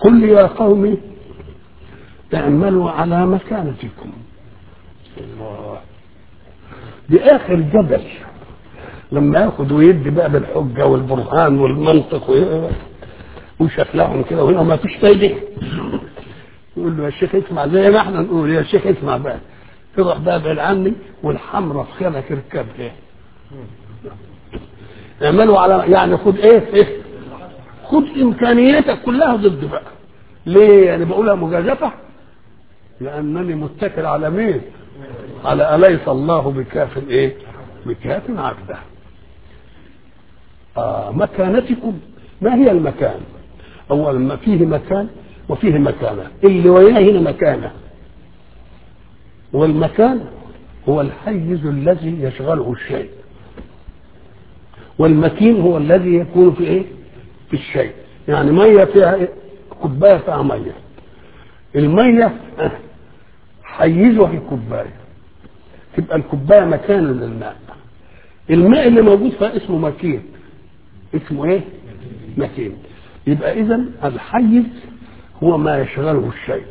قل يا قوم اعملوا على مكانتكم الله دي اخر جبل لما ياخد ويدي بقى بالحجه والبرهان والمنطق وشكلهم كده وهنا ما فيش فايده يقول له يا شيخ اسمع زي ما احنا نقول يا شيخ اسمع بقى تروح بقى بعيد عني والحمرة في خيرك اركب ايه اعملوا على يعني خد ايه ايه خد امكانياتك كلها ضد بقى ليه يعني بقولها مجازفه لانني متكل على مين على اليس الله بكاف ايه بكاف عبده آه مكانتكم ما هي المكان اولا ما فيه مكان وفيه مكانه اللي وياه هنا مكانه والمكان هو الحيز الذي يشغله الشيء والمكين هو الذي يكون في ايه في الشيء يعني ميه فيها إيه؟ كوبايه فيها ميه الميه حيزها في كوبايه تبقى الكوبايه مكان للماء الماء اللي موجود فيها اسمه مكين اسمه ايه مكين يبقى اذا الحيز هو ما يشغله الشيء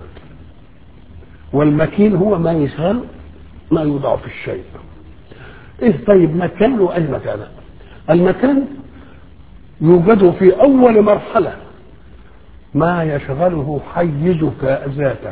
والمكين هو ما يشغل ما يوضع في الشيء ايه طيب مكان واي مكان المكان يوجد في اول مرحله ما يشغله حيزك ذاتك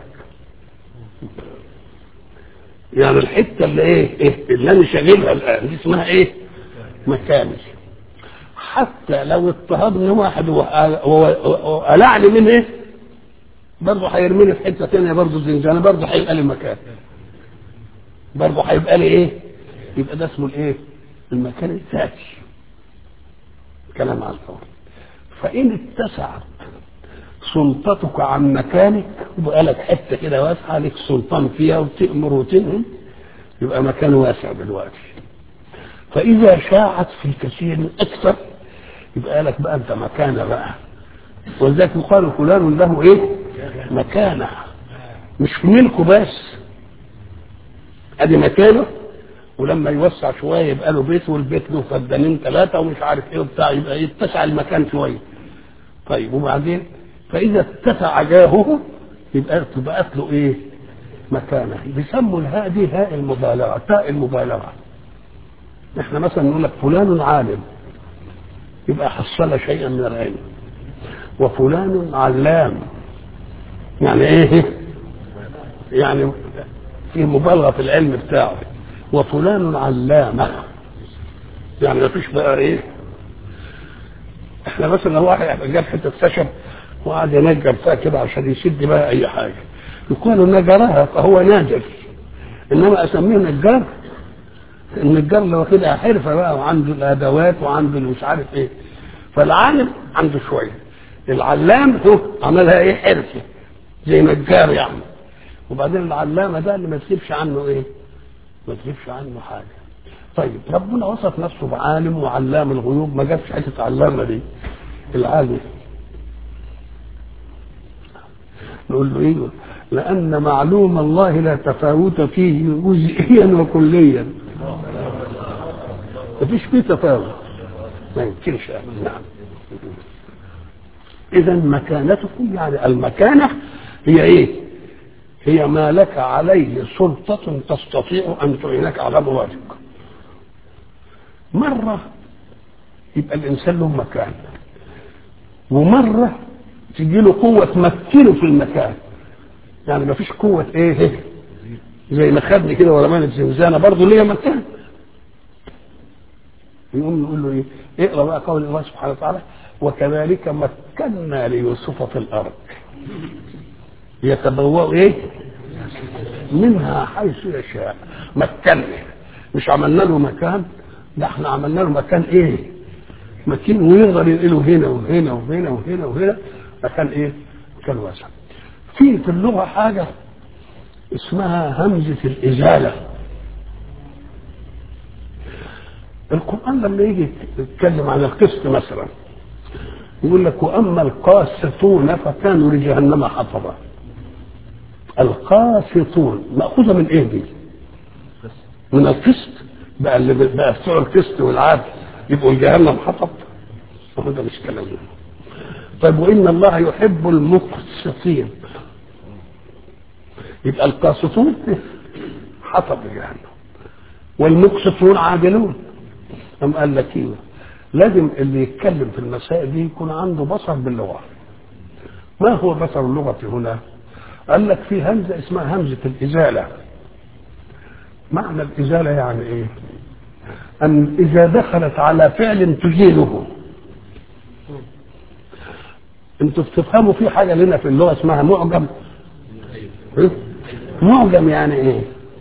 يعني الحته اللي ايه, إيه اللي انا شاغلها الان دي اسمها ايه مكاني حتى لو اضطهدني واحد وقلعني من ايه برضه هيرميني في حته ثانيه برضه زنزانه برضه هيبقى لي مكان برضه هيبقى لي ايه يبقى ده اسمه الايه المكان الذاتي كلام على الفور فان اتسعت سلطتك عن مكانك يبقى لك حته كده واسعه لك سلطان فيها وتامر وتنهي يبقى مكان واسع دلوقتي فاذا شاعت في كثير اكثر يبقى لك بقى انت مكانه بقى ولذلك يقال فلان له ايه مكانه مش في ملكه بس ادي مكانه ولما يوسع شويه يبقى له بيت والبيت له فدانين ثلاثه ومش عارف ايه وبتاع يبقى يتسع المكان شويه طيب وبعدين فاذا اتسع جاهه يبقى بقت له ايه مكانه بيسموا الهاء دي هاء المبالغه تاء المبالغه احنا مثلا نقول لك فلان عالم يبقى حصل شيئا من العلم وفلان علام يعني ايه يعني في مبالغه في العلم بتاعه وفلان علامه يعني ما فيش بقى ايه احنا مثلا لو واحد جاب حته خشب وقعد ينجر فيها كده عشان يسد بقى اي حاجه يكون نجرها فهو ناجر انما اسميه نجار النجار اللي واخدها حرفه بقى وعنده الادوات وعنده مش عارف ايه فالعالم عنده شويه العلام هو عملها ايه حرفه زي نجار يعني وبعدين العلامه ده اللي ما تسيبش عنه ايه ما تسيبش عنه حاجه طيب ربنا وصف نفسه بعالم وعلام الغيوب ما جابش حته علامه دي العالم نقول له ايه لان معلوم الله لا تفاوت فيه جزئيا وكليا مفيش فيه تفاوت ما يمكنش نعم اذا مكانتكم يعني المكانه هي ايه هي ما لك عليه سلطة تستطيع أن تعينك على مرادك مرة يبقى الإنسان له مكان ومرة تجي له قوة تمكنه في المكان يعني ما فيش قوة ايه زي ما خدني كده ولا مانت زنزانة برضه ليا مكان يقوم نقول له ايه اقرا بقى قول الله سبحانه وتعالى وكذلك مكنا ليوسف في الارض يتبوأ ايه منها حيث يشاء مكنا مش عملنا له مكان ده احنا عملنا له مكان ايه مكان ويقدر ينقله هنا وهنا وهنا وهنا وهنا مكان ايه مكان واسع في في اللغه حاجه اسمها همزه الازاله القران لما يجي يتكلم عن القسط مثلا يقول لك واما القاسطون فكانوا لجهنم حطبا القاسطون ماخوذه من ايه دي؟ من القسط بقى اللي بقى بتوع القسط والعدل يبقوا لجهنم حطب هو ده مش كلام طيب وان الله يحب المقسطين يبقى القاسطون حطب جهنم والمقسطون عادلون أم قال لك ايه لازم اللي يتكلم في المسائل دي يكون عنده بصر باللغه ما هو بصر اللغه هنا قال لك في همزه اسمها همزه الازاله معنى الازاله يعني ايه ان اذا دخلت على فعل تزيله انتوا بتفهموا في حاجه لنا في اللغه اسمها معجم إيه؟ معجم يعني ايه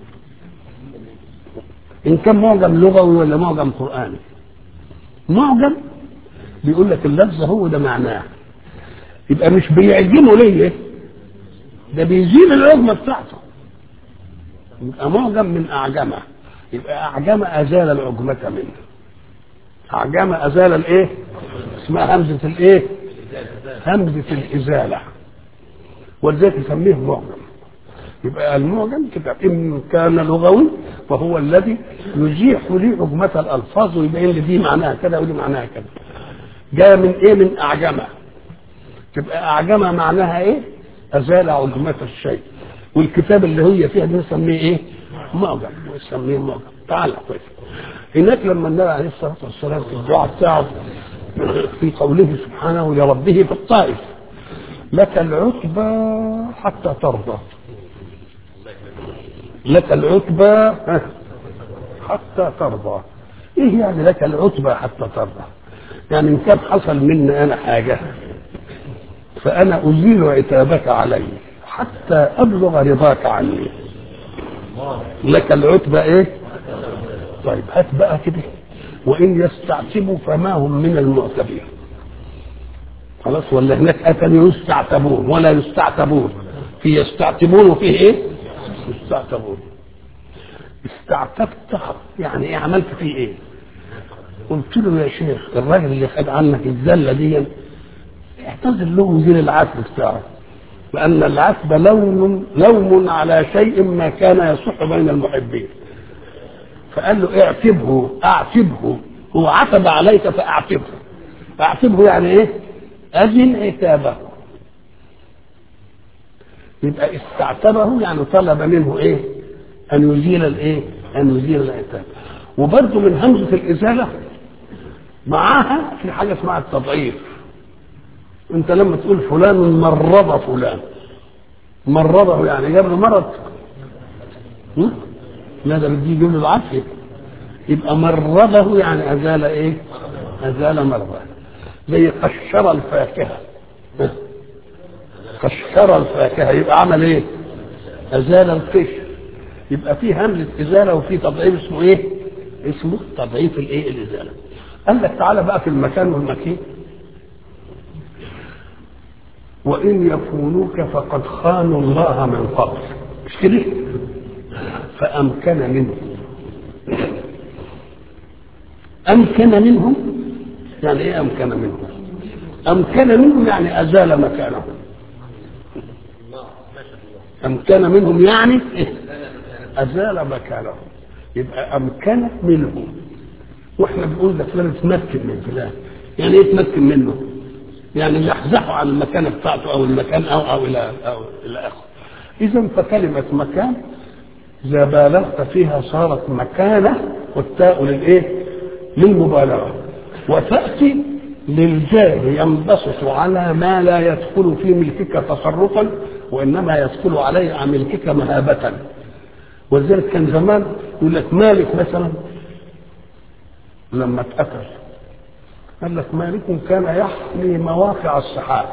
ان كان معجم لغوي ولا معجم قراني معجم بيقول لك اللفظ هو ده معناه يبقى مش بيعجمه ليه ده بيزيل العجمه بتاعته يبقى معجم من اعجمه يبقى اعجم ازال العجمه منه اعجم ازال الايه اسمها همزه الايه همزه الازاله ولذلك يسميه معجم يبقى المعجم كده ان كان لغوي فهو الذي يزيح لي عجمة الالفاظ ويبين لي دي معناها كذا ودي معناها كذا جاء من ايه من اعجمه تبقى اعجمه معناها ايه ازال عجمة الشيء والكتاب اللي هي فيها دي نسميه ايه معجم نسميه معجم تعالى كويس هناك لما النبي عليه الصلاه والسلام في الدعاء بتاعه في قوله سبحانه لربه في الطائف لك العتبى حتى ترضى لك العتبى حتى ترضى ايه يعني لك العتبى حتى ترضى يعني ان كان حصل مني انا حاجه فانا ازيل عتابك علي حتى ابلغ رضاك عني لك العتبى ايه طيب هات بقى كده وان يستعتبوا فما هم من المعتبين خلاص ولا هناك اتى يستعتبون ولا يستعتبون في يستعتبون وفيه ايه يستعتبون استعتبت يعني ايه عملت فيه ايه قلت له يا شيخ الراجل اللي خد عنك الزله دي اعتذر له وزير العتب بتاعه لان العتب لوم لوم على شيء ما كان يصح بين المحبين فقال له اعتبه اعتبه هو عتب عليك فاعتبه اعتبه يعني ايه أزل عتابه يبقى استعتبه يعني طلب منه ايه ان يزيل الايه ان يزيل العتاب وبرضه من همزه الازاله معاها في حاجه اسمها التضعيف انت لما تقول فلان مرض فلان مرضه يعني جاب له مرض م? لا ده بدي يجيب له العافيه يبقى مرضه يعني ازال ايه ازال مرضه زي قشر الفاكهه قشر الفاكهه يبقى عمل ايه ازال القشر يبقى في همزه ازاله وفي تضعيف اسمه ايه اسمه تضعيف الايه الازاله قال لك تعالى بقى في المكان والمكين وان يخونوك فقد خانوا الله من قبل مش كده فامكن منهم امكن منهم يعني ايه امكن منهم امكن منهم يعني ازال مكانهم امكن منهم يعني إيه؟ ازال مكانهم يبقى امكن منهم واحنا بنقول ده فلان اتمكن من فلان يعني ايه اتمكن منه يعني زحزحه عن المكانه بتاعته او المكان او او الى او الى اخره اذا فكلمه مكان اذا بالغت فيها صارت مكانه والتاء للايه للمبالغه وتاتي للجاه ينبسط على ما لا يدخل في ملكك تصرفا وانما يدخل عليه عن ملكك مهابه ولذلك كان زمان يقول لك مالك مثلا لما اتقتل قال لك مالك كان يحمي مواقع السحاب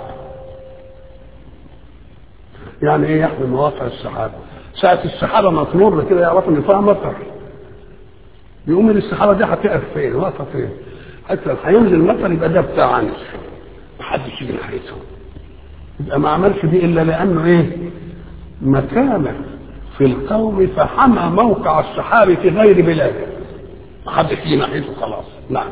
يعني ايه يحمي مواقع السحاب ساعة السحابة ما تمر كده يعرفوا ان فيها مطر يقوم السحابة دي هتقف فين واقفة فين حتى هينزل مطر يبقى ده بتاع عنس محدش يجي ناحيته يبقى ما عملش دي الا لانه ايه مكانه في القوم فحمى موقع السحاب في غير بلاده محدش يجي ناحيته خلاص نعم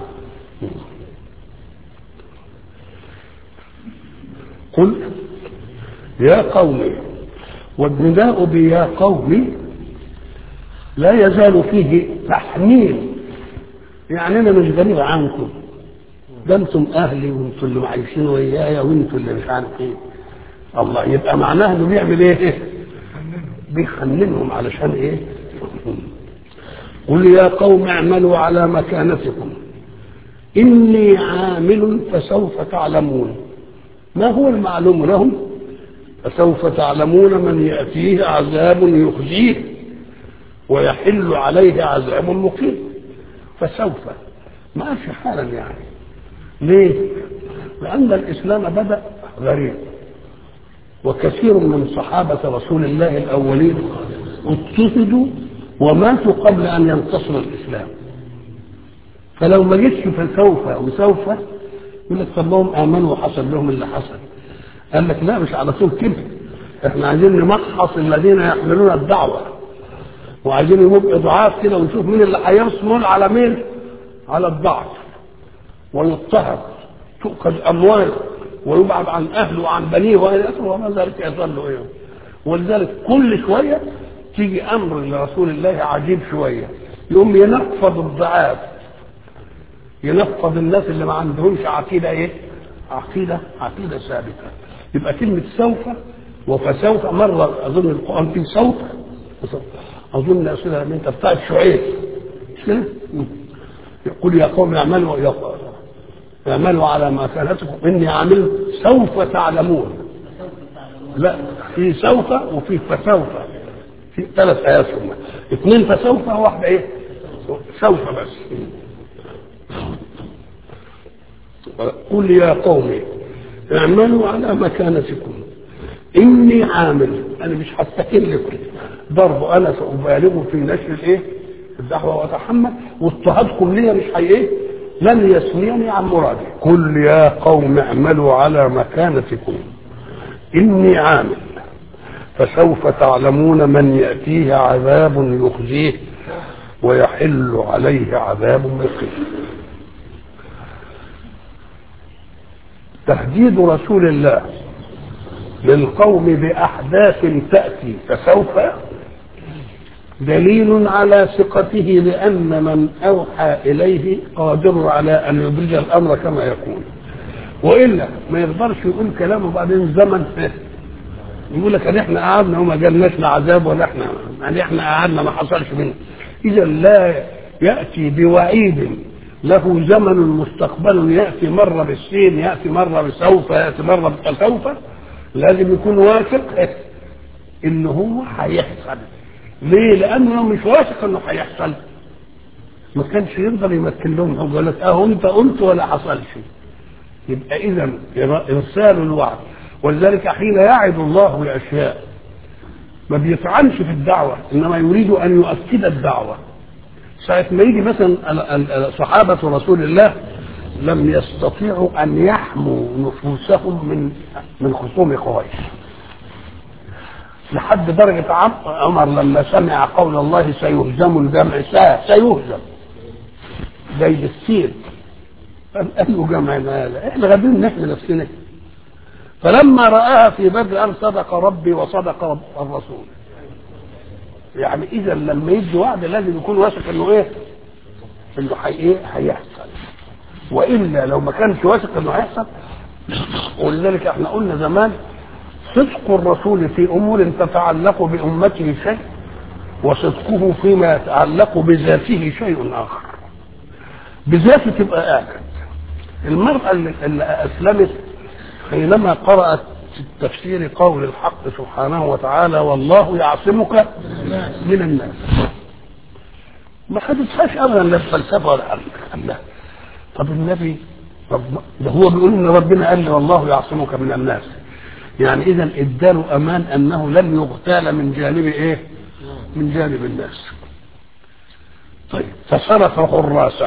قل يا قوم والنداء بيا قوم لا يزال فيه تحميل يعني انا مش غريب عنكم ده انتم اهلي وانتم اللي عايشين ويايا وانتم اللي مش عارف ايه الله يبقى معناه انه بيعمل ايه بيخننهم علشان ايه قل يا قوم اعملوا على مكانتكم اني عامل فسوف تعلمون ما هو المعلوم لهم فسوف تعلمون من ياتيه عذاب يخزيه ويحل عليه عذاب مقيم فسوف ما قالش حالا يعني ليه؟ لأن الإسلام بدأ غريب وكثير من صحابة رسول الله الأولين اضطهدوا وماتوا قبل أن ينتصر الإسلام فلو ما جيتش فسوف وسوف يقول لك طب هم آمنوا وحصل لهم اللي حصل قال لك لا مش على طول كده احنا عايزين نمحص الذين يحملون الدعوة وعايزين يبقوا ضعاف كده ونشوف مين اللي هيصمل على مين على الضعف ويضطهد تؤخذ امواله ويبعد عن اهله وعن بنيه والى اخره وما ذلك يظل ايه ولذلك كل شويه تيجي امر لرسول الله عجيب شويه يقوم ينفض الضعاف ينفض الناس اللي ما عندهمش عقيده ايه؟ عقيده عقيده ثابته يبقى كلمه سوف وفسوف مره اظن القران فيه سوف اظن اصلها ان انت بتاعت شعيب مش كده؟ يقول يا قوم اعملوا اعملوا على ما كانتكم اني عامل سوف تعلمون لا في سوف وفي فسوف في ثلاث ايات هم اثنين فسوف واحده ايه سوف بس قل يا قوم اعملوا على مكانتكم اني عامل انا مش هستكن لكم ضرب انا سابالغ في نشر الايه الدعوه واتحمل واضطهادكم لي مش هي ايه لن يسميني عن مرادي قل يا قوم اعملوا على مكانتكم اني عامل فسوف تعلمون من ياتيه عذاب يخزيه ويحل عليه عذاب مقيم تهديد رسول الله للقوم باحداث تاتي فسوف دليل على ثقته لان من اوحى اليه قادر على ان يبرز الامر كما يكون والا ما يقدرش يقول كلامه بعدين زمن يقول لك احنا قعدنا وما جالناش لا عذاب ولا احنا يعني احنا قعدنا ما حصلش منه اذا لا ياتي بوعيد له زمن مستقبل ياتي مره بالسين ياتي مره بسوف ياتي مره بسوف لازم يكون واثق ان هو هيحصل ليه؟ لانه لو مش واثق انه هيحصل ما كانش يقدر يمكن لهم حجه يقول لك اهو انت قلت ولا حصلش يبقى اذا ارسال الوعد ولذلك حين يعد الله الاشياء ما بيطعنش في الدعوه انما يريد ان يؤكد الدعوه ساعة ما يجي مثلا صحابة رسول الله لم يستطيعوا أن يحموا نفوسهم من من خصوم قريش لحد درجة عمر لما سمع قول الله سيهزم الجمع سيهزم زي بالسين قال له جمع هذا احنا غادرين نحمي نفسنا فلما رآها في بدر قال صدق ربي وصدق رب الرسول يعني اذا لما يدي وعد لازم يكون واثق انه ايه انه حي ايه هيحصل والا لو ما كانش واثق انه هيحصل ولذلك احنا قلنا زمان صدق الرسول في امور تتعلق بامته شيء وصدقه فيما يتعلق بذاته شيء اخر بذاته تبقى اكد المراه اللي, اللي اسلمت حينما قرات في التفسير قول الحق سبحانه وتعالى والله يعصمك من الناس ما خدتهاش ابدا لا الفلسفه ولا الله طب النبي طب ده هو بيقول ان ربنا قال لي والله يعصمك من الناس يعني اذا اداله امان انه لن يغتال من جانب ايه من جانب الناس طيب فصرف حراسه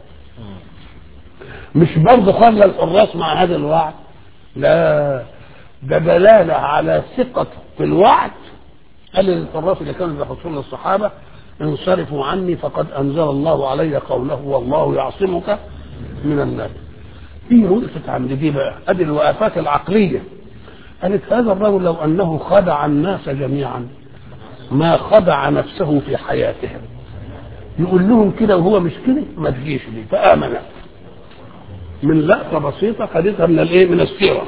مش برضه خلى الحراس مع هذا الوعد لا ده دلالة على ثقة في الوعد قال للحراس اللي كانوا بيحطون الصحابة انصرفوا عني فقد أنزل الله علي قوله والله يعصمك من الناس دي وقفت عند دي بقى ادي الوقفات العقلية قالت هذا الرجل لو أنه خدع الناس جميعا ما خدع نفسه في حياته يقول لهم كده وهو مش كده ما تجيش لي فآمن من لقطة بسيطة خدتها من الايه من السيرة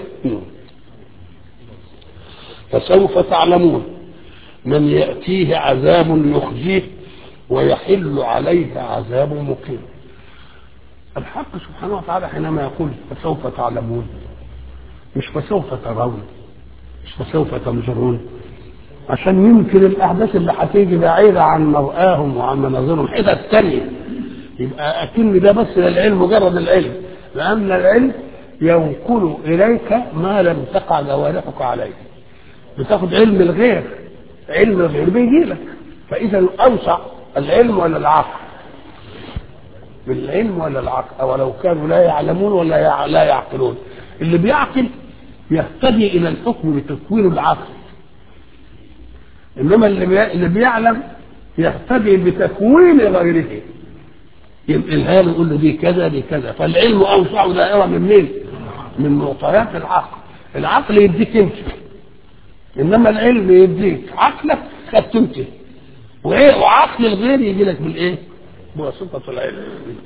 فسوف تعلمون من يأتيه عذاب يخزيه ويحل عليه عذاب مقيم الحق سبحانه وتعالى حينما يقول فسوف تعلمون مش فسوف ترون مش فسوف تنظرون عشان يمكن الاحداث اللي هتيجي بعيده عن مرآهم وعن مناظرهم حتت تانية يبقى اكن ده بس للعلم مجرد العلم لان العلم ينقل اليك ما لم تقع جوارحك عليه بتاخد علم الغير علم الغير بيجي لك فاذا الاوسع العلم ولا العقل بالعلم ولا العقل ولو كانوا لا يعلمون ولا يع... لا يعقلون اللي بيعقل يهتدي الى الحكم بتكوين العقل انما اللي بي... اللي بيعلم يهتدي بتكوين غيره ينقلها له يقول له دي كذا دي كذا فالعلم اوسع دائره من مين؟ من معطيات العقل العقل يديك انت انما العلم يديك عقلك خدت انت وايه وعقل الغير يجي لك بالايه؟ بواسطه العلم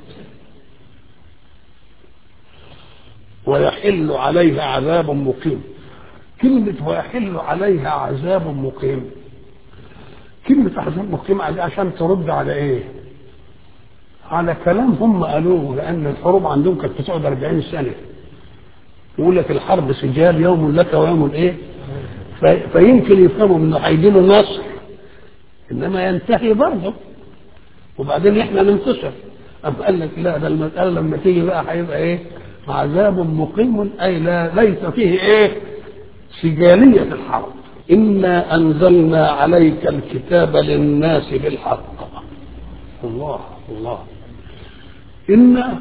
ويحل عليها عذاب مقيم كلمة ويحل عليها عذاب مقيم كلمة عذاب مقيم عشان ترد على ايه؟ على كلام هم قالوه لأن الحروب عندهم كانت بتقعد 40 سنة يقول لك الحرب سجال يوم لك ويوم ايه؟ في فيمكن يفهموا انه هيجي له نصر انما ينتهي برضه وبعدين احنا ننتصر أم قال لك لا ده المسألة لما تيجي بقى هيبقى ايه؟ عذاب مقيم اي لا ليس فيه ايه؟ سجالية الحرب إنا أنزلنا عليك الكتاب للناس بالحق الله الله إن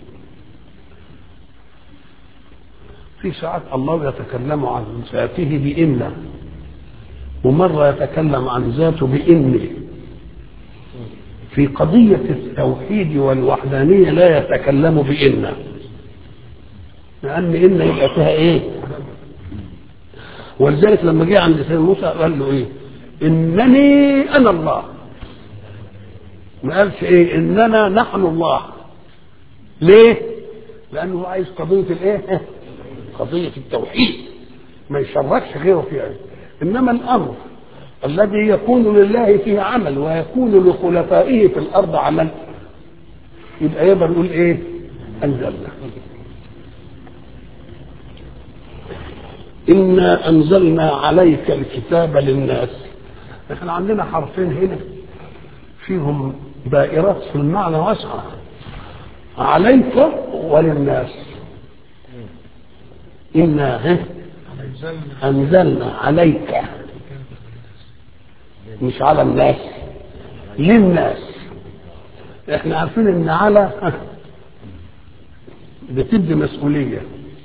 في ساعات الله يتكلم عن ذاته بإن ومرة يتكلم عن ذاته بإني في قضية التوحيد والوحدانية لا يتكلم بإن لأن إن يبقى فيها إيه؟ ولذلك لما جه عند سيدنا موسى قال له إيه؟ إنني أنا الله ما قالش إيه؟ إننا نحن الله ليه؟ لأنه عايز قضية الإيه؟ قضية التوحيد ما يشركش غيره فيها إنما الأمر الذي يكون لله فيه عمل ويكون لخلفائه في الأرض عمل يبقى يبقى نقول إيه؟ أنزلنا إنا أنزلنا عليك الكتاب للناس احنا عندنا حرفين هنا فيهم دائرات في المعنى واسعة عليك وللناس إنا أنزلنا عليك مش على الناس للناس احنا عارفين ان على بتدي مسؤولية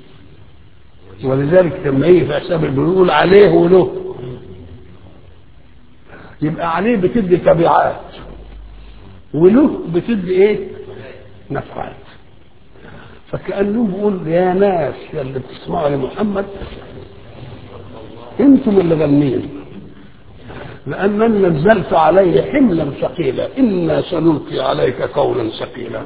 ولذلك لما يجي في حساب بنقول عليه وله يبقى عليه بتدي تبعات وله بتدي ايه نفعات فكأنه بيقول يا ناس يا اللي بتسمعوا لمحمد انتم اللي غنين لأنني نزلت عليه حملا ثقيلا إنا سنلقي عليك قولا ثقيلا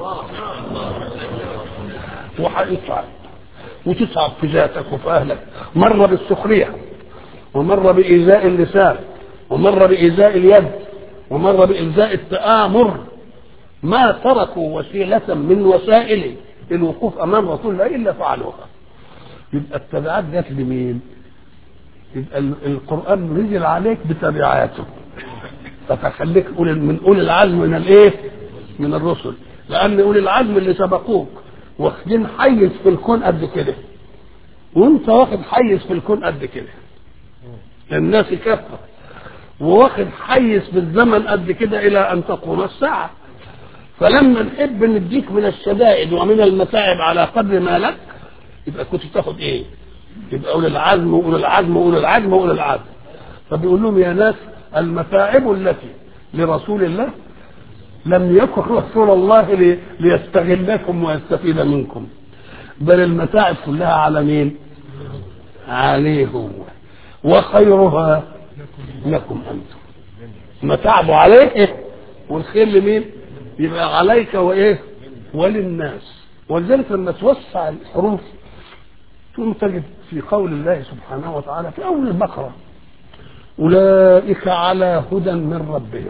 وهيتعب وتتعب في ذاتك وفي أهلك مرة بالسخرية ومرة بإيذاء اللسان ومرة بإيذاء اليد ومرة بإيذاء التآمر ما تركوا وسيلة من وسائل الوقوف أمام رسول الله إلا فعلوها يبقى التبعات جت لمين؟ يبقى القرآن نزل عليك بتبعاته فتخليك من أولي العزم من الإيه؟ من الرسل لأن أولي العزم اللي سبقوك واخدين حيز في الكون قد كده وانت واخد حيز في الكون قد كده الناس كافة وواخد حيز في الزمن قد كده إلى أن تقوم الساعة فلما نحب نديك من الشدائد ومن المتاعب على قدر ما لك يبقى كنت تاخد ايه؟ يبقى اولي العزم واولي العزم واولي العزم واولي العزم فبيقول لهم يا ناس المتاعب التي لرسول الله لم يكن رسول الله لي ليستغلكم ويستفيد منكم بل المتاعب كلها على مين؟ عليه هو وخيرها لكم انتم متاعبه عليه والخير لمين؟ يبقى عليك وايه وللناس ولذلك لما توسع الحروف ثم تجد في قول الله سبحانه وتعالى في اول البقره اولئك على هدى من ربهم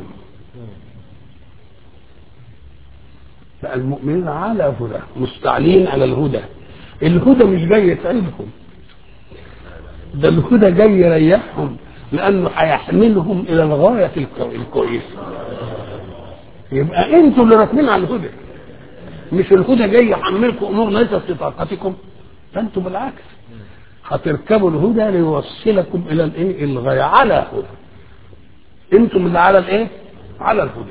بقى المؤمنين على هدى مستعلين على الهدى الهدى مش جاي يتعبهم ده الهدى جاي يريحهم لانه هيحملهم الى الغايه الكو- الكويسه يبقى انتوا اللي راكبين على الهدى مش الهدى جاي يحملكم امور ليست في طاقتكم ده انتوا بالعكس هتركبوا الهدى ليوصلكم الى الايه الغايه على هدى انتم اللي على الايه على الهدى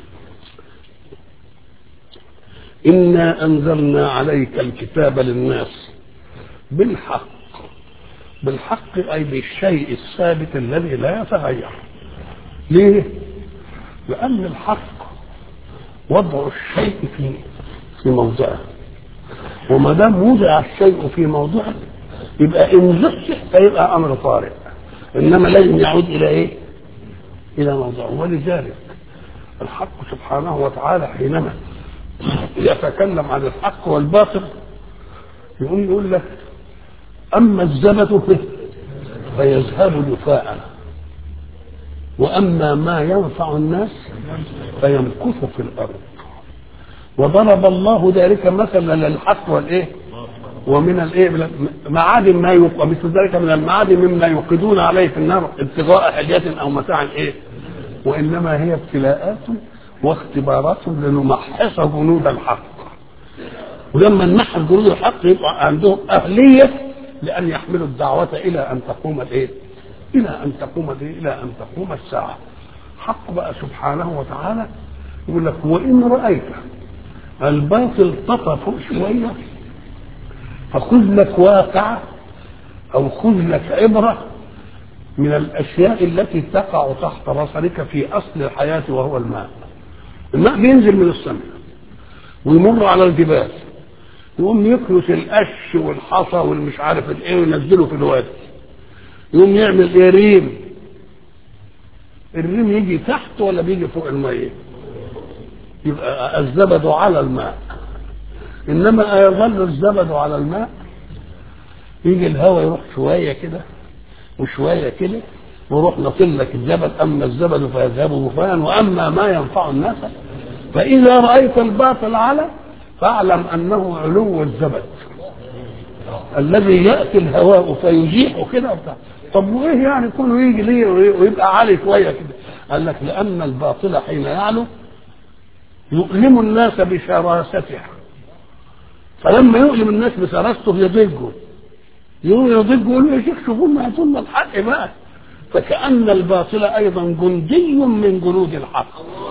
انا انزلنا عليك الكتاب للناس بالحق بالحق اي بالشيء الثابت الذي لا يتغير ليه لان الحق وضع الشيء في في موضعه وما دام وضع الشيء في موضعه يبقى ان زحزح فيبقى امر طارئ انما لازم يعود الى ايه؟ الى موضعه ولذلك الحق سبحانه وتعالى حينما يتكلم عن الحق والباطل يقول يقول لك اما الزبد فيه فيذهب جفاء واما ما ينفع الناس فيمكث في الارض وضرب الله ذلك مثلا للحق والايه ومن الايه من معادن ما يوق ومثل ذلك من المعادن مما يوقدون عليه في النار ابتغاء حاجات او متاع ايه وانما هي ابتلاءات واختبارات لنمحص جنود الحق ولما نمحص جنود الحق يبقى عندهم اهليه لان يحملوا الدعوه الى ان تقوم الايه الى ان تقوم الإيه؟ الى ان تقوم الساعه حق بقى سبحانه وتعالى يقول لك وان رايت الباطل طفى فوق شويه فخذ لك واقع او خذ لك عبره من الاشياء التي تقع تحت بصرك في اصل الحياه وهو الماء الماء بينزل من السماء ويمر على الجبال يقوم يكنس القش والحصى والمش عارف الايه وينزله في الوادي يقوم يعمل ايه ريم الريم يجي تحت ولا بيجي فوق الميه يبقى الزبد على الماء انما يظل الزبد على الماء يجي الهواء يروح شويه كده وشويه كده ويروح نطل لك الزبد اما الزبد فيذهب غفاء واما ما ينفع الناس فاذا رايت الباطل على فاعلم انه علو الزبد الذي ياتي الهواء فيزيحه كده وبتاع طب وايه يعني كله يجي ليه ويبقى عالي شويه كده قال لك لان الباطل حين يعلو يؤلم الناس بشراسته فلما يؤلم الناس بشراسته يضجوا يقول يضجوا يقول يا شيخ شوفوا ما يطلنا الحق بقى فكأن الباطل أيضا جندي من جنود الحق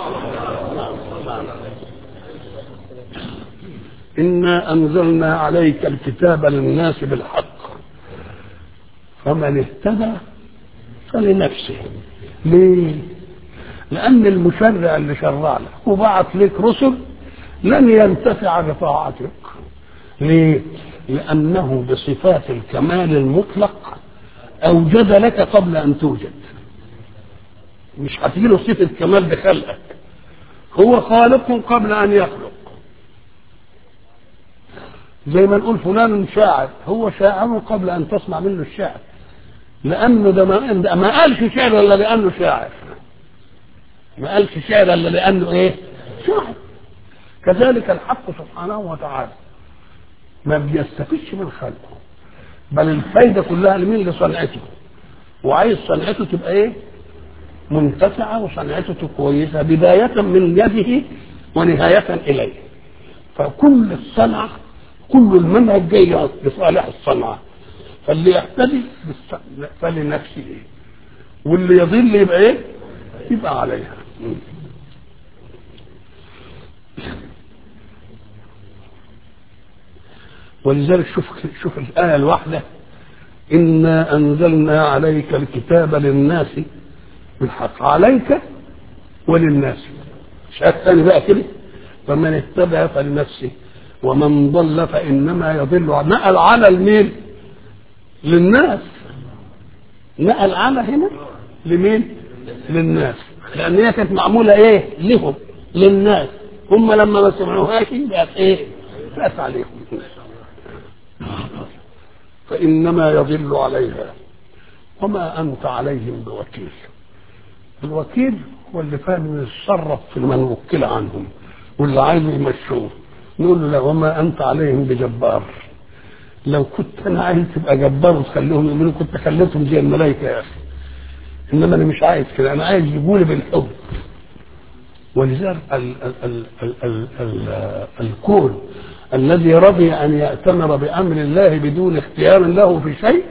إنا أنزلنا عليك الكتاب للناس بالحق فمن اهتدى فلنفسه ليه؟ لأن المشرع اللي شرع لك وبعث لك رسل لن ينتفع بطاعتك ليه؟ لأنه بصفات الكمال المطلق أوجد لك قبل أن توجد مش هتجيله صفة كمال بخلقك هو خالق قبل أن يخلق زي ما نقول فلان شاعر هو شاعر قبل أن تسمع منه الشعر لأنه ده ما, ده ما قالش شعر إلا لأنه شاعر ما قالش شعر إلا لأنه إيه؟ شاعر كذلك الحق سبحانه وتعالى ما بيستفدش من خلقه بل الفايده كلها لمين لصنعته وعايز صنعته تبقى ايه منتفعه وصنعته كويسه بدايه من يده ونهايه اليه فكل الصنعه كل المنهج جاي لصالح الصنعه فاللي يهتدي فلنفسه واللي يضل يبقى ايه يبقى عليها ولذلك شوف شوف الآية الواحدة إنا أنزلنا عليك الكتاب للناس بالحق عليك وللناس شهاد ثاني بقى كده فمن اهتدى فلنفسه ومن ضل فإنما يضل نقل على المين للناس نقل على هنا لمين للناس لأن هي كانت معمولة إيه لهم للناس هم لما ما سمعوهاش بقت إيه فات عليهم فانما يضل عليها وما انت عليهم بوكيل الوكيل هو اللي فاهم يتصرف في من وكل عنهم واللي عايز يمشوه نقول له لا وما انت عليهم بجبار لو كنت انا عايز تبقى جبار وتخليهم يؤمنوا كنت خليتهم زي الملائكه يا اخي انما انا مش عايز كده انا عايز يجيبوني بالحب ولذلك ال ال ال ال ال ال الكون الذي رضي ان ياتمر بامر الله بدون اختيار له في شيء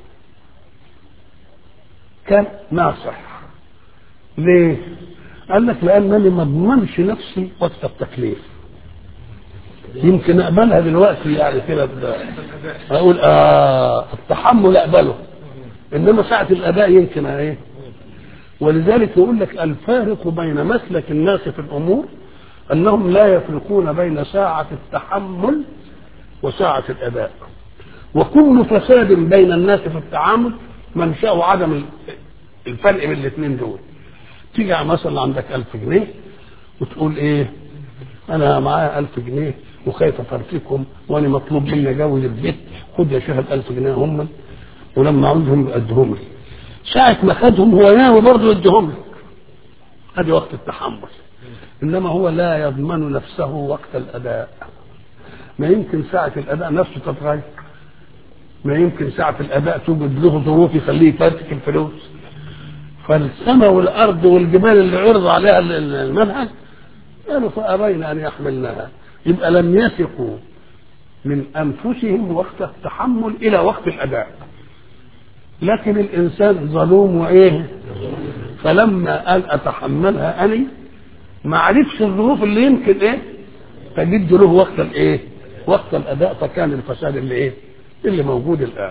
كان ناصح ليه؟ قال لك لانني ما اضمنش نفسي وقت التكليف يمكن اقبلها دلوقتي يعني كده اقول آه التحمل اقبله انما ساعه الاداء يمكن ايه ولذلك يقول لك الفارق بين مسلك الناس في الامور انهم لا يفرقون بين ساعه التحمل وساعه الاداء وكل فساد بين الناس في التعامل منشاه عدم الفرق بين الاثنين دول تيجي مثلا عندك ألف جنيه وتقول ايه انا معايا ألف جنيه وخايف افرتكم وانا مطلوب مني اجوز البيت خد يا شيخ الألف جنيه هم ولما عاوزهم ادهم لي ساعة ما خدهم هو ناوي برضه يديهم لك ادي وقت التحمل انما هو لا يضمن نفسه وقت الاداء ما يمكن ساعة الاداء نفسه تتغير ما يمكن ساعة الاداء توجد له ظروف يخليه يفرتك الفلوس فالسماء والارض والجبال اللي عرض عليها المنهج قالوا فابين ان يحملنها يبقى لم يثقوا من انفسهم وقت التحمل الى وقت الاداء لكن الانسان ظلوم وايه فلما قال اتحملها اني ما عرفش الظروف اللي يمكن ايه تجد له وقت الايه وقت الاداء فكان الفساد اللي ايه اللي موجود الان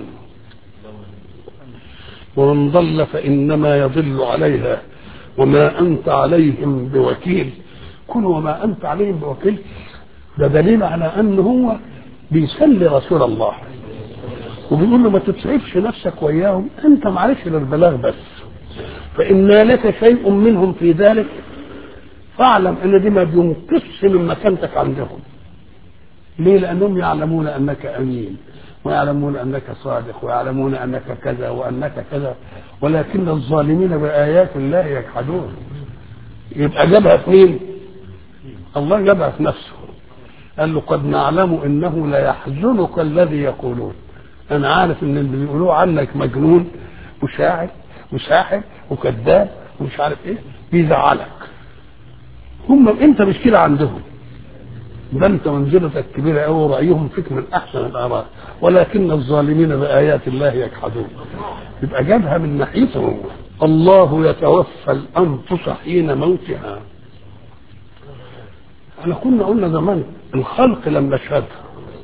ومن ضل فانما يضل عليها وما انت عليهم بوكيل كن وما انت عليهم بوكيل ده دليل على ان هو بيسلي رسول الله وبيقول له ما تتعبش نفسك وياهم انت معلش للبلاغ بس فان لك شيء منهم في ذلك فاعلم ان دي ما بينقصش من مكانتك عندهم ليه لانهم يعلمون انك امين ويعلمون انك صادق ويعلمون انك كذا وانك كذا ولكن الظالمين بايات الله يجحدون يبقى جابها في مين؟ الله جابها في نفسه قال له قد نعلم انه ليحزنك الذي يقولون انا عارف ان اللي بيقولوه عنك مجنون وشاعر وساحر وكذاب ومش عارف ايه بيزعلك هم انت مش كده عندهم ده انت منزلتك كبيره قوي ورايهم فيك من احسن الاراء ولكن الظالمين بايات الله يجحدون يبقى جابها من ناحيته هو الله يتوفى الانفس حين موتها احنا كنا قلنا زمان الخلق لم نشهدها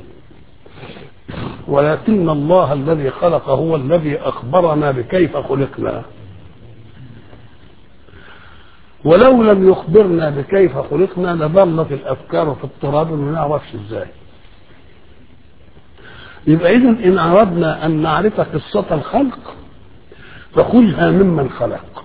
ولكن الله الذي خلق هو الذي اخبرنا بكيف خلقنا ولو لم يخبرنا بكيف خلقنا لظلت الافكار في التراب ما نعرفش ازاي يبقى اذا ان اردنا ان نعرف قصه الخلق فخذها ممن خلق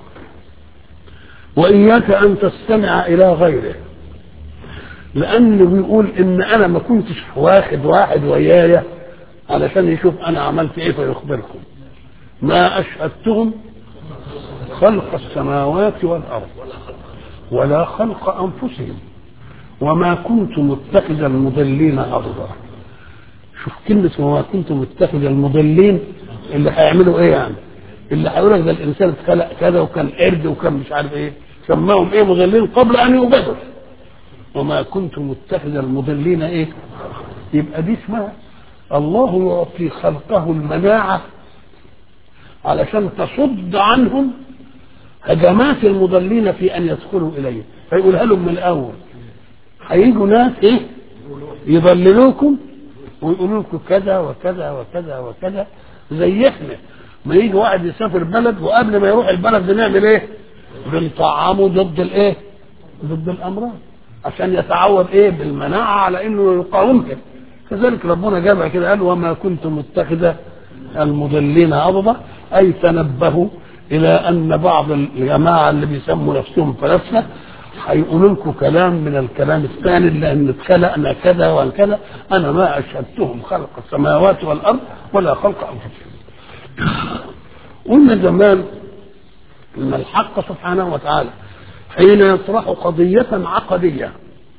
واياك ان تستمع الى غيره لانه بيقول ان انا ما كنتش واخد واحد ويايا علشان يشوف انا عملت ايه فيخبركم ما اشهدتهم خلق السماوات والارض ولا خلق انفسهم وما كنت متخذ المضلين ارضا شوف كلمة وما كنت متخذ المضلين اللي هيعملوا ايه يعني اللي هيقول لك ده الانسان اتخلق كذا وكان قرد وكان مش عارف ايه سماهم ايه مضلين قبل ان يوجدوا وما كنت متخذ المضلين ايه يبقى دي اسمها الله يعطي خلقه المناعة علشان تصد عنهم هجمات المضلين في ان يدخلوا اليه فيقولها لهم من الاول هيجوا ناس ايه يضللوكم ويقولوا لكم كذا وكذا وكذا وكذا زي احنا ما يجي واحد يسافر بلد وقبل ما يروح البلد بنعمل ايه؟ بنطعمه ضد الايه؟ ضد الامراض عشان يتعود ايه بالمناعه على انه يقاومها كذلك ربنا جابها كده قال وما كنت متخذ المضلين عضدا اي تنبهوا الى ان بعض الجماعه اللي بيسموا نفسهم فلاسفه هيقولوا لكم كلام من الكلام الثاني لان اتخلقنا كذا وكذا انا ما اشهدتهم خلق السماوات والارض ولا خلق انفسهم قلنا زمان ان الحق سبحانه وتعالى حين يطرح قضية عقدية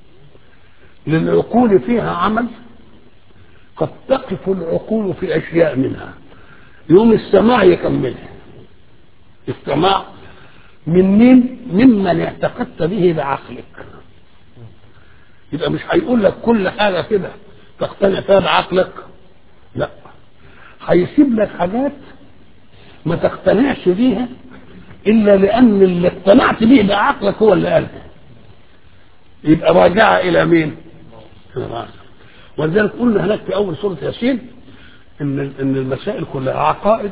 للعقول فيها عمل قد تقف العقول في اشياء منها يوم السماع يكملها السماع من مين ممن اعتقدت به بعقلك يبقى مش هيقول لك كل حاجة كده تقتنع فيها بعقلك لا هيسيب لك حاجات ما تقتنعش بيها إلا لأن اللي اقتنعت به بعقلك هو اللي قالها يبقى راجعة إلى مين؟ ولذلك قلنا هناك في أول سورة ياسين إن إن المسائل كلها عقائد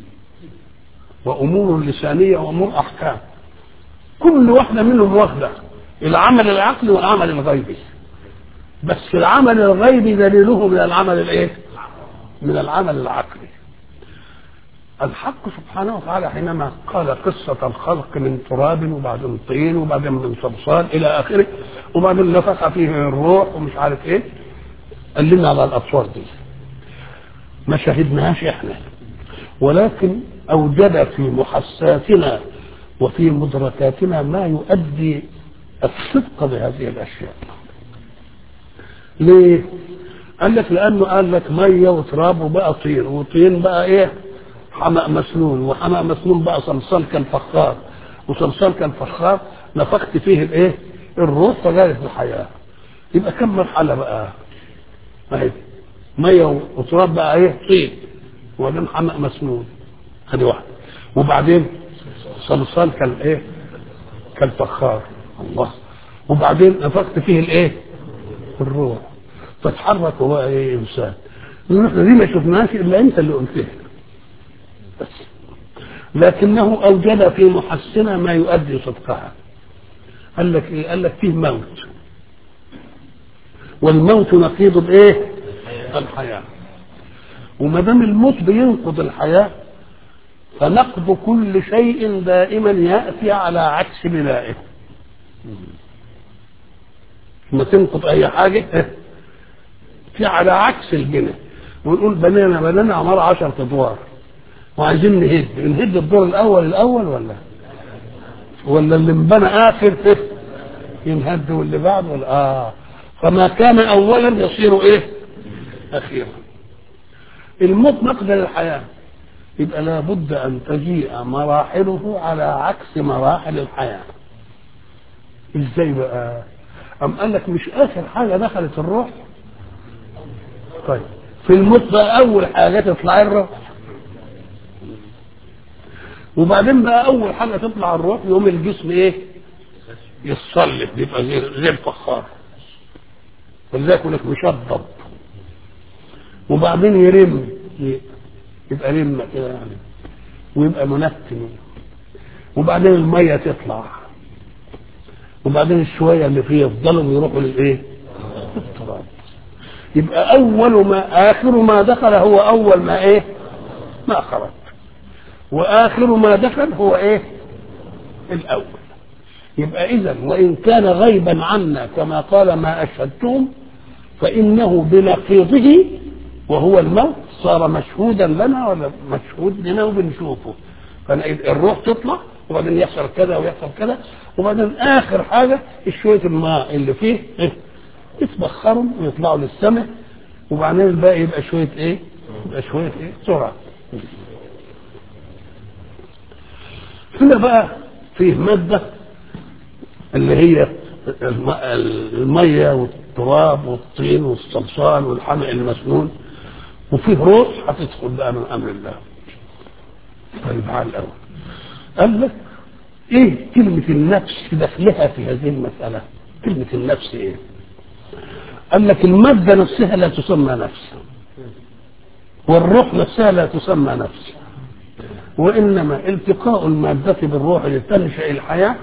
وامور لسانيه وامور احكام كل واحده منهم واخده العمل العقلي والعمل الغيبي بس العمل الغيبي دليله من العمل الايه من العمل العقلي الحق سبحانه وتعالى حينما قال قصة الخلق من تراب وبعدين طين وبعدين من صلصال إلى آخره وبعدين نفخ فيه الروح ومش عارف إيه قال لنا على الأطوار دي ما شهدناهاش إحنا ولكن أوجد في محساتنا وفي مدركاتنا ما يؤدي الصدق بهذه الأشياء ليه؟ قال لك لأنه قال لك مية وتراب وبقى طين وطين بقى إيه؟ حمأ مسنون وحمأ مسنون بقى صلصال كالفخار وصلصال كالفخار نفخت فيه الإيه؟ الروح فجالت الحياة يبقى كم مرحلة بقى؟ أهي مية وتراب بقى إيه؟ طين وبعدين حمأ مسنون هذه واحدة وبعدين صلصال كالايه كالفخار الله وبعدين نفخت فيه الايه الروح فتحرك هو ايه انسان احنا دي ما شفناهاش الا انت اللي قلتها بس لكنه اوجد في محسنها ما يؤدي صدقها قال لك ايه قال لك فيه موت والموت نقيض الايه الحياه وما دام الموت بينقض الحياه فنقض كل شيء دائما ياتي على عكس بنائه لما تنقض اي حاجه في على عكس البناء ونقول بنينا بنينا عمارة عشرة ادوار وعايزين نهد نهد الدور الاول الاول ولا ولا اللي انبنى اخر ينهد واللي بعده ولا اه فما كان اولا يصير ايه اخيرا الموت نقد للحياه يبقى لابد ان تجيء مراحله على عكس مراحل الحياه ازاي بقى ام قال لك مش اخر حاجه دخلت الروح طيب في الموت بقى اول حاجه تطلع الروح وبعدين بقى اول حاجه تطلع الروح يوم الجسم ايه يتصلب يبقى زي زي الفخار ولذلك يقول لك مشطب وبعدين يرم يبقى رمه كده يعني ويبقى منتن وبعدين الميه تطلع وبعدين الشويه اللي فيه يفضلوا يروحوا للايه؟ التراب يبقى اول ما اخر ما دخل هو اول ما ايه؟ ما خرج واخر ما دخل هو ايه؟ الاول يبقى اذا وان كان غيبا عنا كما قال ما اشهدتم فانه بنقيضه وهو الموت صار مشهودا لنا ولا مشهود لنا وبنشوفه فالروح تطلع وبعدين يحصل كذا ويحصل كذا وبعدين اخر حاجه شويه الماء اللي فيه يتبخروا ويطلعوا للسماء وبعدين الباقي يبقى شويه ايه؟ يبقى شويه ايه؟ سرعه هنا بقى فيه ماده اللي هي الميه والتراب والطين والصلصال والحمأ المسنون وفيه روح هتدخل بقى من امر الله طيب على الاول قال لك ايه كلمة النفس دخلها في هذه المسألة كلمة النفس ايه قال لك المادة نفسها لا تسمى نفس والروح نفسها لا تسمى نفس وإنما التقاء المادة بالروح لتنشأ الحياة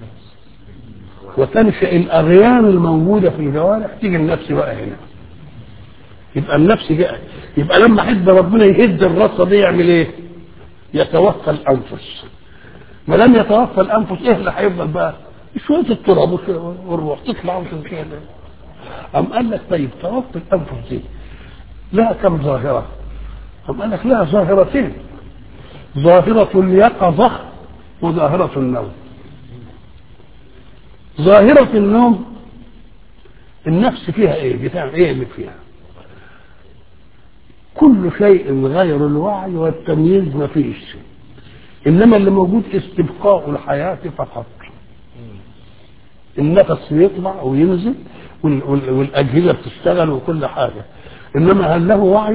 وتنشأ الأغيان الموجودة في الجوارح تيجي النفس بقى هنا يبقى النفس جاء يبقى لما حد ربنا يهد الرصة دي يعمل ايه؟ يتوفى الأنفس ما لم يتوفى الأنفس ايه اللي هيفضل بقى؟ شويه التراب والروح تطلع وتنزل أم قال لك طيب توفي الأنفس دي لها كم ظاهرة؟ أم قال لك لها ظاهرتين ظاهرة اليقظة وظاهرة النوم ظاهرة النوم النفس فيها ايه؟ بتعمل ايه اللي فيها؟ كل شيء غير الوعي والتمييز ما فيش انما اللي موجود استبقاء الحياة فقط النفس يطلع وينزل وال- وال- والاجهزه بتشتغل وكل حاجه انما هل له وعي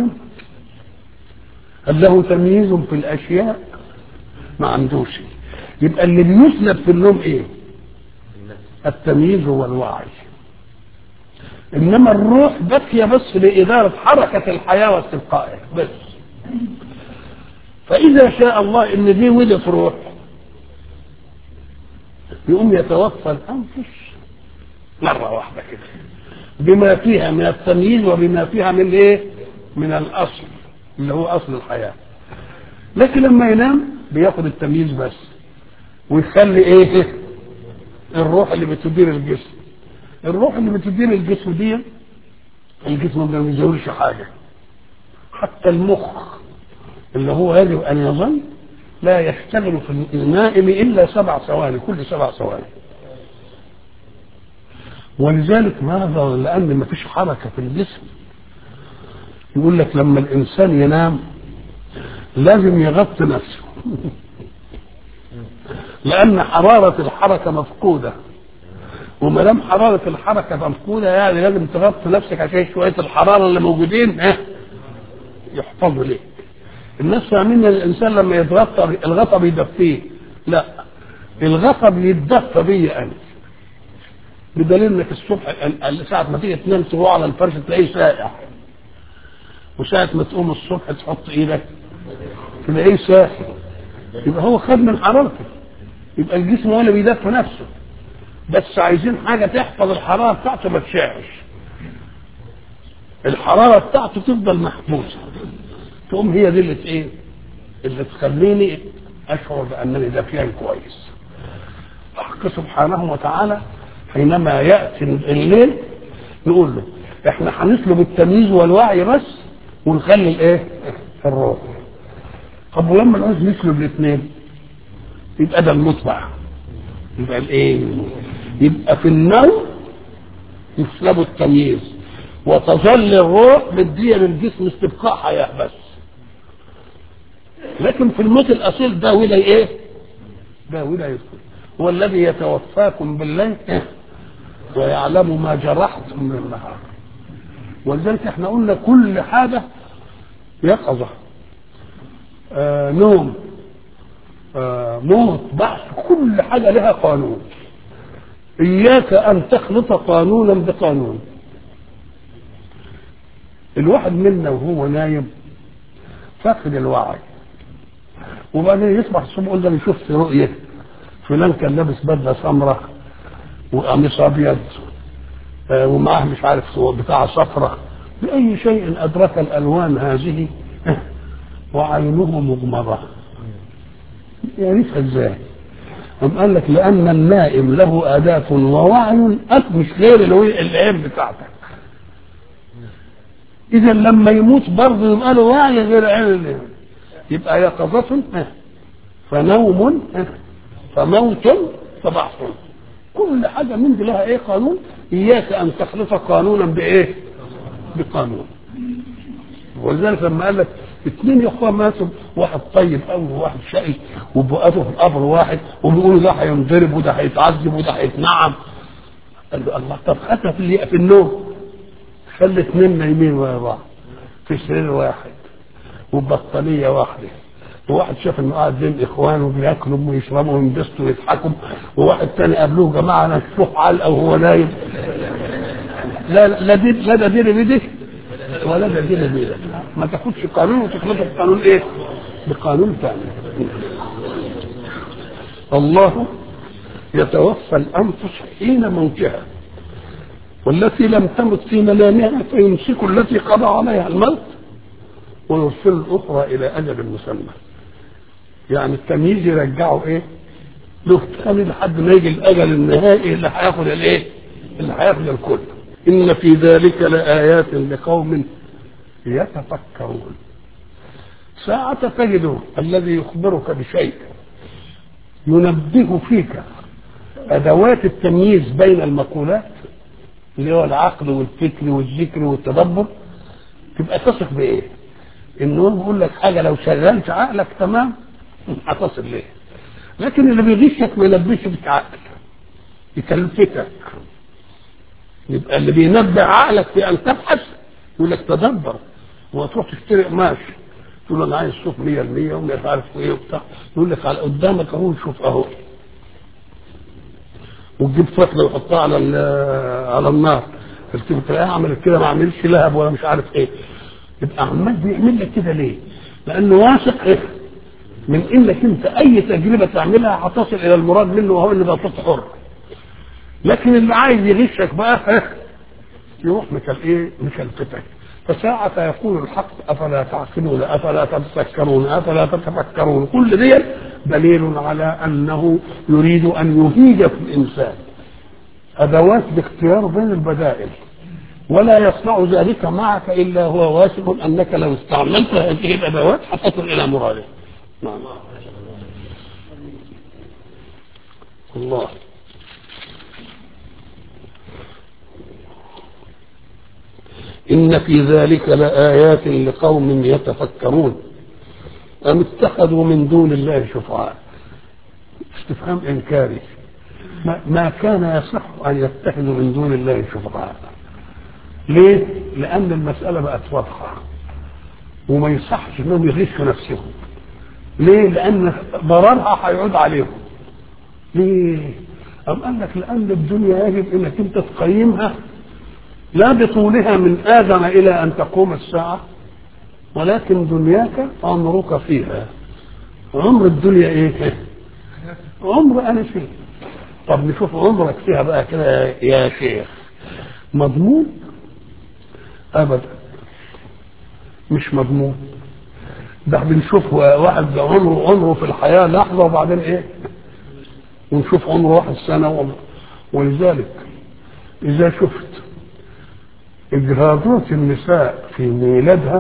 هل له تمييز في الاشياء ما عندوش يبقى اللي بيسلب في النوم ايه التمييز والوعي انما الروح باقيه بس لاداره حركه الحياه واستبقائها بس فاذا شاء الله ان دي ولد روح يقوم يتوفى الانفس مره واحده كده بما فيها من التمييز وبما فيها من ايه من الاصل اللي هو اصل الحياه لكن لما ينام بياخد التمييز بس ويخلي ايه الروح اللي بتدير الجسم الروح اللي بتدير الجسم دي الجسم ما بيزورش حاجه حتى المخ اللي هو يجب ان يظل لا يشتغل في النائم الا سبع ثواني كل سبع ثواني ولذلك ماذا لان ما فيش حركه في الجسم يقول لك لما الانسان ينام لازم يغطي نفسه لان حراره الحركه مفقوده وما دام حراره الحركه مفقوده يعني لازم تغطي نفسك عشان شويه الحراره اللي موجودين ها يحفظوا ليه الناس فاهمين ان الانسان لما يتغطى الغطا بيدفيه لا الغطا بيتدفى بيا انا بدليل انك الصبح ال- ال- ساعه ما تيجي تنام تروح على الفرش تلاقيه ساقع وساعه ما تقوم الصبح تحط ايدك تلاقيه ساخن يبقى هو خد من حرارته يبقى الجسم هو اللي بيدفى نفسه بس عايزين حاجه تحفظ الحراره بتاعته ما تشعش الحراره بتاعته تفضل محبوسه تقوم هي دي اللي ايه اللي تخليني اشعر بانني دافيا كويس الحق سبحانه وتعالى حينما ياتي الليل نقول له احنا هنسلب التمييز والوعي بس ونخلي الايه الروح طب ولما نعوز نسلب الاثنين يبقى ده المطبع يبقى الايه يبقى في النوم يسلبوا التمييز وتظل الروح مدية للجسم استبقاء حياة بس لكن في الموت الأصيل ده ولا إيه؟ ده ولا يدخل هو الذي يتوفاكم بالليل ويعلم ما جرحتم من النهار ولذلك احنا قلنا كل حاجة يقظة آه نوم آه موت بعث كل حاجة لها قانون إياك أن تخلط قانونا بقانون الواحد منا وهو نايم فاقد الوعي وبعدين يصبح الصبح يقول ده انا شفت رؤيه فلان كان لابس بدله سمراء وقميص ابيض آه، ومعاه مش عارف صور بتاع صفرة بأي شيء أدرك الألوان هذه آه، وعينه مغمضة يعرفها ازاي؟ أم قال لك لأن النائم له أداة ووعي أك مش غير الوي- العين بتاعتك إذا لما يموت برضه يبقى له وعي غير عين العين يبقى يقظة آه، فنوم آه، فموت فبعث كل حاجة من دي لها ايه قانون اياك ان تخلط قانونا بايه بقانون ولذلك لما قال لك اثنين يا اخوان ماتوا واحد طيب قوي وواحد شقي وبقاته في القبر واحد وبيقولوا ده هينضرب وده هيتعذب وده هيتنعم قال له الله طب خدها في اللي- في النوم خلي اثنين نايمين ورا بعض في سرير واحد وبطانية واحدة وواحد شاف انه قاعد بين اخوانه بياكلوا ويشربوا وينبسطوا ويضحكوا وواحد تاني قابلوه جماعه انا نشوف علقه وهو نايم لا لا دي لا ده دي بدي ولا ده دي بدي ما تاخدش قانون وتخلطه بقانون ايه؟ بقانون ثاني الله يتوفى الانفس حين موتها والتي لم تمت في منامها فيمسك التي قضى عليها الموت ويرسل الاخرى الى اجل مسمى يعني التمييز يرجعه ايه له تاني لحد ما يجي الاجل النهائي اللي هياخد الايه؟ اللي هياخد الكل ان في ذلك لايات لقوم يتفكرون ساعة تجد الذي يخبرك بشيء ينبه فيك ادوات التمييز بين المقولات اللي هو العقل والفكر والذكر والتدبر تبقى تثق بايه؟ انه هو بيقول لك حاجه لو شغلت عقلك تمام هتصل ليه لكن اللي بيغشك ما يلبسش بك عقل يكلفتك يبقى اللي بينبه عقلك في ان تبحث يقول لك تدبر وتروح تشتري قماش تقول له انا عايز صوف 100% ومش عارف ايه وبتاع يقول لك على قدامك اهو شوف اهو وتجيب فتله وتحطها على على النار قلت له اعمل كده ما اعملش لهب ولا مش عارف ايه يبقى عمال بيعمل لك كده ليه؟ لانه واثق إيه؟ من انك انت اي تجربه تعملها هتصل الى المراد منه وهو ان ده صوت حر لكن اللي عايز يغشك بقى يروح مثل ايه؟ مكلفتك فساعة يقول الحق أفلا تعقلون أفلا تتذكرون أفلا تتفكرون كل دي دليل على أنه يريد أن يهيج في الإنسان أدوات باختيار بين البدائل ولا يصنع ذلك معك إلا هو واثق أنك لو استعملت هذه الأدوات هتصل إلى مراده نعم الله إن في ذلك لآيات لقوم يتفكرون أم اتخذوا من دون الله شفعاء استفهام إنكاري ما, ما كان يصح أن يتخذوا من دون الله شفعاء ليه؟ لأن المسألة بقت واضحة وما يصحش انهم يغشوا نفسهم ليه؟ لأن ضررها هيعود عليهم ليه؟ أم قال لك لأن الدنيا يجب أنك أنت تقيمها لا بطولها من آدم إلى أن تقوم الساعة ولكن دنياك عمرك فيها عمر الدنيا إيه؟ عمر أنا فيه طب نشوف عمرك فيها بقى كده يا شيخ مضمون ابدا مش مضمون ده بنشوف واحد عمره عمره في الحياه لحظه وبعدين ايه ونشوف عمره واحد سنه وعمره ولذلك اذا شفت اجهاضات النساء في ميلادها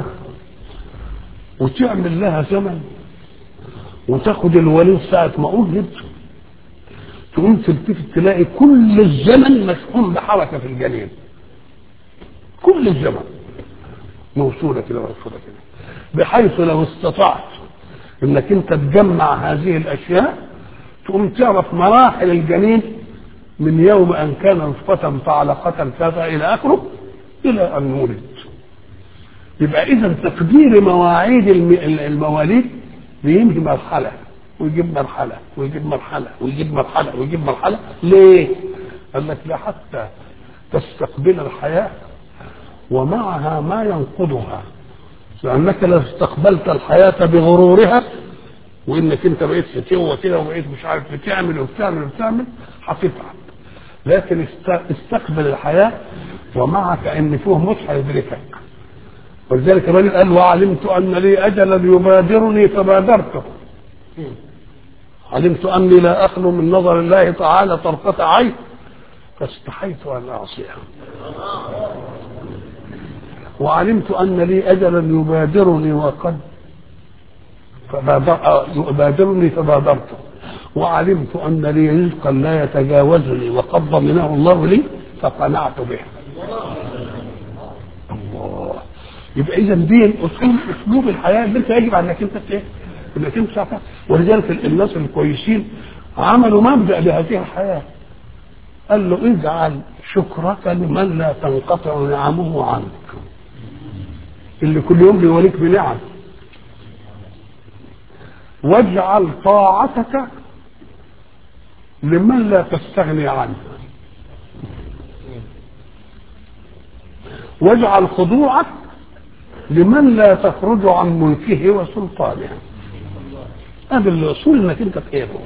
وتعمل لها زمن وتاخد الوليد ساعة ما أجهد تقوم تلتفت تلاقي كل الزمن مشحون بحركة في الجنين كل الزمن موصولة كده موصولة كده بحيث لو استطعت انك انت تجمع هذه الاشياء تقوم تعرف مراحل الجنين من يوم ان كان نطفة فعلقة كذا الى اخره الى ان ولد يبقى اذا تقدير مواعيد المواليد بينهي مرحله ويجيب مرحله ويجيب مرحله ويجيب مرحله ويجيب مرحله ليه؟ قال لك لا حتى تستقبل الحياه ومعها ما ينقضها لانك لو استقبلت الحياه بغرورها وانك انت بقيت فتوه كده وبقيت مش عارف بتعمل وبتعمل وبتعمل هتتعب لكن استقبل الحياه ومعك ان فيه متعه يدركك ولذلك الراجل قال وعلمت ان لي اجلا يبادرني فبادرته علمت اني لا اخلو من نظر الله تعالى طرفه عين فاستحيت ان اعصيه وعلمت ان لي اجلا يبادرني وقد يبادرني فبادرته وعلمت ان لي رزقا لا يتجاوزني وقد ضمنه الله لي فقنعت به الله يبقى اذا دي اسلوب اسلوب الحياه اللي انت يجب انك انت ايه؟ انك انت تعرفها ولذلك الناس الكويسين عملوا مبدا لهذه الحياه قال له اجعل شكرك لمن لا تنقطع نعمه عنك اللي كل يوم بيوليك بنعم واجعل طاعتك لمن لا تستغني عنه واجعل خضوعك لمن لا تخرج عن ملكه وسلطانه هذا الاصول انك انت تقيمه